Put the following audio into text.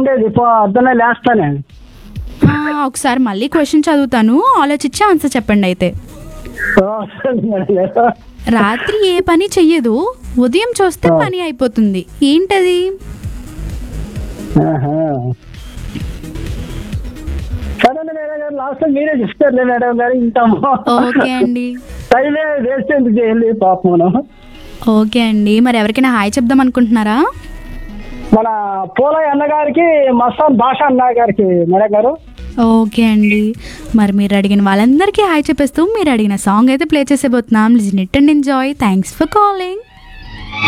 ఉండేది పొద్దున్నే లేస్తానే ఆ, ఒకసారి మళ్ళీ క్వశ్చన్ చదువుతాను ఆలోచించి ఆన్సర్ చెప్పండి అయితే ఓ, సరే మేడం గారు. రాత్రి ఏ పని చెయ్యదు ఉదయం చూస్తే పని అయిపోతుంది ఏంటది ఆహా. సరేలే మేడం గారు లాస్ట్ మీరే చెప్తారులే మేడం గారు ఇంటాము ఓకే అండి టైమే వేస్ట్ ఎందుకు చేయాలి పాపం మనం ఓకే అండి మరి ఎవరికైనా హాయ్ చెప్దాం అనుకుంటున్నారా మన పోలయ్య అన్నగారికి మస్తాన్ భాష అన్న గారికి మేడం గారు ఓకే అండి మరి మీరు అడిగిన వాళ్ళందరికీ హాయ్ చెప్పేస్తూ మీరు అడిగిన సాంగ్ అయితే ప్లే చేసేబోతున్నాం listen it and enjoy thanks for calling